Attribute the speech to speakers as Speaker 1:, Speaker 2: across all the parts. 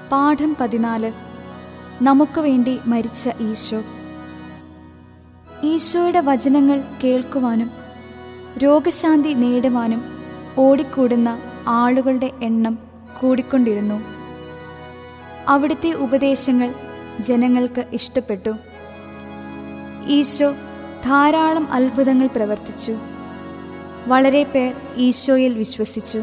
Speaker 1: പാഠം പതിനാല് നമുക്ക് വേണ്ടി മരിച്ച ഈശോ ഈശോയുടെ വചനങ്ങൾ കേൾക്കുവാനും രോഗശാന്തി നേടുവാനും ഓടിക്കൂടുന്ന ആളുകളുടെ എണ്ണം കൂടിക്കൊണ്ടിരുന്നു അവിടുത്തെ ഉപദേശങ്ങൾ ജനങ്ങൾക്ക് ഇഷ്ടപ്പെട്ടു ഈശോ ധാരാളം അത്ഭുതങ്ങൾ പ്രവർത്തിച്ചു വളരെ പേർ ഈശോയിൽ വിശ്വസിച്ചു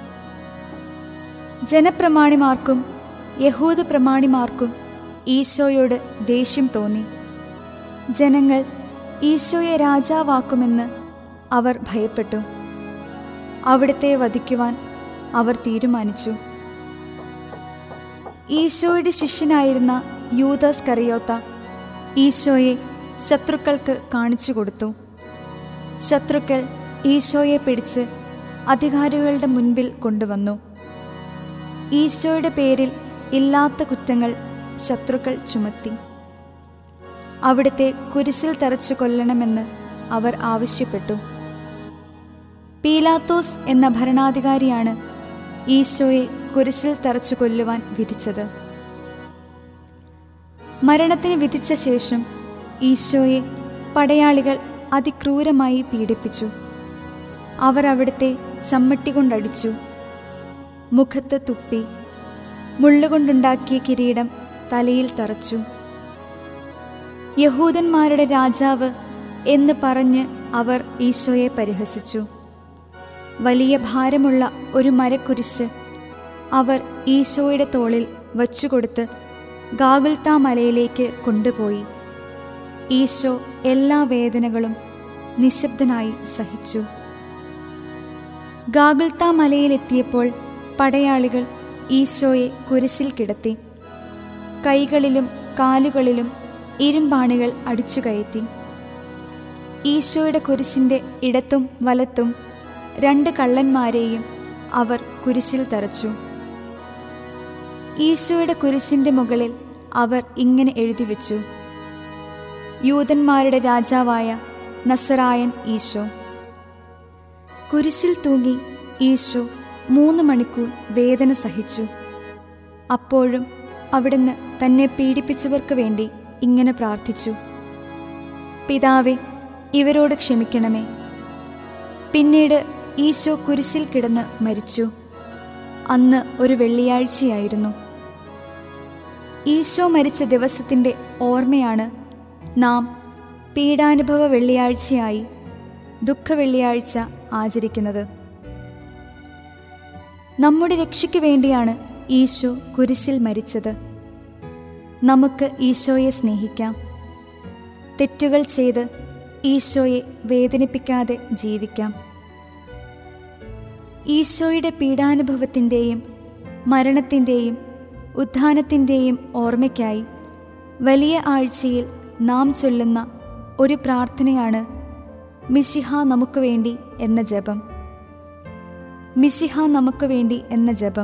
Speaker 1: ജനപ്രമാണിമാർക്കും യഹൂദ പ്രമാണിമാർക്കും ഈശോയോട് ദേഷ്യം തോന്നി ജനങ്ങൾ ഈശോയെ രാജാവാക്കുമെന്ന് അവർ ഭയപ്പെട്ടു അവിടുത്തെ വധിക്കുവാൻ അവർ തീരുമാനിച്ചു ഈശോയുടെ ശിഷ്യനായിരുന്ന യൂദാസ് കറിയോത്ത ഈശോയെ ശത്രുക്കൾക്ക് കാണിച്ചു കൊടുത്തു ശത്രുക്കൾ ഈശോയെ പിടിച്ച് അധികാരികളുടെ മുൻപിൽ കൊണ്ടുവന്നു ഈശോയുടെ പേരിൽ ഇല്ലാത്ത കുറ്റങ്ങൾ ശത്രുക്കൾ ചുമത്തി അവിടുത്തെ കുരിശിൽ തറച്ചു കൊല്ലണമെന്ന് അവർ ആവശ്യപ്പെട്ടു പീലാത്തോസ് എന്ന ഭരണാധികാരിയാണ് ഈശോയെ കുരിശിൽ തറച്ചു കൊല്ലുവാൻ വിധിച്ചത് മരണത്തിന് വിധിച്ച ശേഷം ഈശോയെ പടയാളികൾ അതിക്രൂരമായി പീഡിപ്പിച്ചു അവർ അവിടുത്തെ ചമ്മട്ടി കൊണ്ടടിച്ചു മുഖത്ത് തുപ്പി മുള്ളുകൊണ്ടുണ്ടാക്കിയ കിരീടം തലയിൽ തറച്ചു യഹൂദന്മാരുടെ രാജാവ് എന്ന് പറഞ്ഞ് അവർ ഈശോയെ പരിഹസിച്ചു വലിയ ഭാരമുള്ള ഒരു മരക്കുരിശ് അവർ ഈശോയുടെ തോളിൽ വച്ചുകൊടുത്ത് ഗാഗുൽത്ത മലയിലേക്ക് കൊണ്ടുപോയി ഈശോ എല്ലാ വേദനകളും നിശബ്ദനായി സഹിച്ചു ഗാഗുൽത്ത മലയിലെത്തിയപ്പോൾ പടയാളികൾ ഈശോയെ കുരിശിൽ കിടത്തി കൈകളിലും കാലുകളിലും ഇരുമ്പാണികൾ അടിച്ചു കയറ്റി ഈശോയുടെ കുരിശിൻ്റെ ഇടത്തും വലത്തും രണ്ട് കള്ളന്മാരെയും അവർ കുരിശിൽ തറച്ചു ഈശോയുടെ കുരിശിൻ്റെ മുകളിൽ അവർ ഇങ്ങനെ എഴുതി വെച്ചു യൂതന്മാരുടെ രാജാവായ നസറായൻ ഈശോ കുരിശിൽ തൂങ്ങി ഈശോ മൂന്ന് മണിക്കൂർ വേദന സഹിച്ചു അപ്പോഴും അവിടുന്ന് തന്നെ പീഡിപ്പിച്ചവർക്ക് വേണ്ടി ഇങ്ങനെ പ്രാർത്ഥിച്ചു പിതാവെ ഇവരോട് ക്ഷമിക്കണമേ പിന്നീട് ഈശോ കുരിശിൽ കിടന്ന് മരിച്ചു അന്ന് ഒരു വെള്ളിയാഴ്ചയായിരുന്നു ഈശോ മരിച്ച ദിവസത്തിൻ്റെ ഓർമ്മയാണ് നാം പീഡാനുഭവ വെള്ളിയാഴ്ചയായി ദുഃഖ വെള്ളിയാഴ്ച ആചരിക്കുന്നത് നമ്മുടെ രക്ഷയ്ക്ക് വേണ്ടിയാണ് ഈശോ കുരിശിൽ മരിച്ചത് നമുക്ക് ഈശോയെ സ്നേഹിക്കാം തെറ്റുകൾ ചെയ്ത് ഈശോയെ വേദനിപ്പിക്കാതെ ജീവിക്കാം ഈശോയുടെ പീഡാനുഭവത്തിൻ്റെയും മരണത്തിൻ്റെയും ഉത്ഥാനത്തിൻ്റെയും ഓർമ്മയ്ക്കായി വലിയ ആഴ്ചയിൽ നാം ചൊല്ലുന്ന ഒരു പ്രാർത്ഥനയാണ് മിശിഹ നമുക്ക് വേണ്ടി എന്ന ജപം മിശിഹ നമുക്ക് വേണ്ടി എന്ന ജപം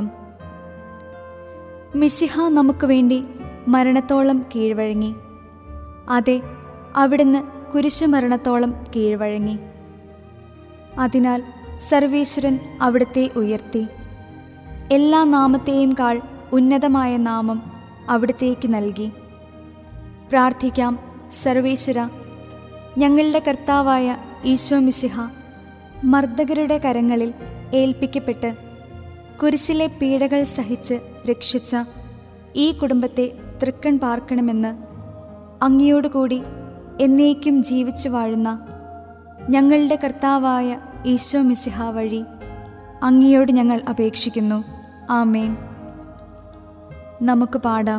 Speaker 1: മിശിഹ നമുക്ക് വേണ്ടി മരണത്തോളം കീഴ്വഴങ്ങി അതെ അവിടുന്ന് കുരിശുമരണത്തോളം കീഴ്വഴങ്ങി അതിനാൽ സർവേശ്വരൻ അവിടുത്തെ ഉയർത്തി എല്ലാ നാമത്തെയും കാൾ ഉന്നതമായ നാമം അവിടുത്തേക്ക് നൽകി പ്രാർത്ഥിക്കാം സർവേശ്വര ഞങ്ങളുടെ കർത്താവായ ഈശോ മിശിഹ മർദ്ദകരുടെ കരങ്ങളിൽ ഏൽപ്പിക്കപ്പെട്ട് കുരിശിലെ പീഡകൾ സഹിച്ച് രക്ഷിച്ച ഈ കുടുംബത്തെ തൃക്കൺ പാർക്കണമെന്ന് അങ്ങയോടുകൂടി എന്നേക്കും ജീവിച്ചു വാഴുന്ന ഞങ്ങളുടെ കർത്താവായ ഈശോ മിശിഹ വഴി അങ്ങയോട് ഞങ്ങൾ അപേക്ഷിക്കുന്നു ആമേൻ നമുക്ക് പാടാം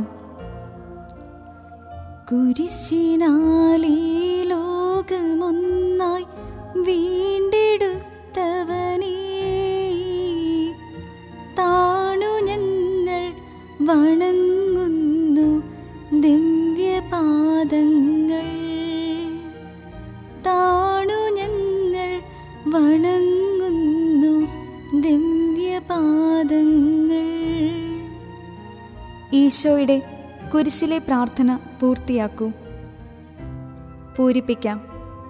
Speaker 1: കുരിശിനാലീ ലോകമൊന്നായി വീണ്ടെടുത്തവനേ താണു ഞങ്ങൾ വണങ്ങുന്നു ദിവ്യപാദങ്ങൾ താണു ഞങ്ങൾ വണങ്ങുന്നു ദിവ്യപാദങ്ങൾ ഈശോയുടെ കുരിശിലെ പ്രാർത്ഥന പൂർത്തിയാക്കൂ പൂരിപ്പിക്കാം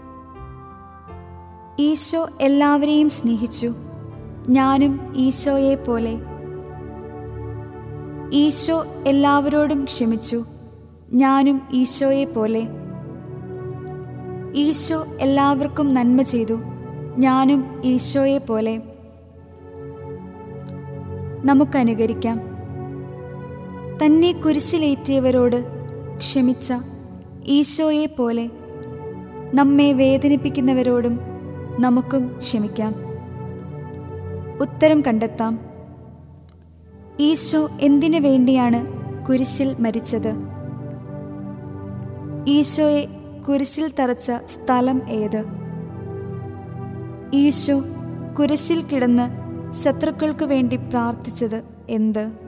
Speaker 1: ഈശോ എല്ലാവരെയും സ്നേഹിച്ചു ഞാനും ഈശോയെ പോലെ ഈശോ എല്ലാവരോടും ക്ഷമിച്ചു ഞാനും ഈശോയെ പോലെ ഈശോ എല്ലാവർക്കും നന്മ ചെയ്തു ഞാനും ഈശോയെ പോലെ നമുക്കനുകരിക്കാം തന്നെ കുരിശിലേറ്റിയവരോട് ക്ഷമിച്ച ഈശോയെ പോലെ നമ്മെ വേദനിപ്പിക്കുന്നവരോടും നമുക്കും ക്ഷമിക്കാം ഉത്തരം കണ്ടെത്താം ഈശോ എന്തിനു വേണ്ടിയാണ് കുരിശിൽ മരിച്ചത് ഈശോയെ കുരിശിൽ തറച്ച സ്ഥലം ഏത് ഈശോ കുരിശിൽ കിടന്ന് ശത്രുക്കൾക്കു വേണ്ടി പ്രാർത്ഥിച്ചത് എന്ത്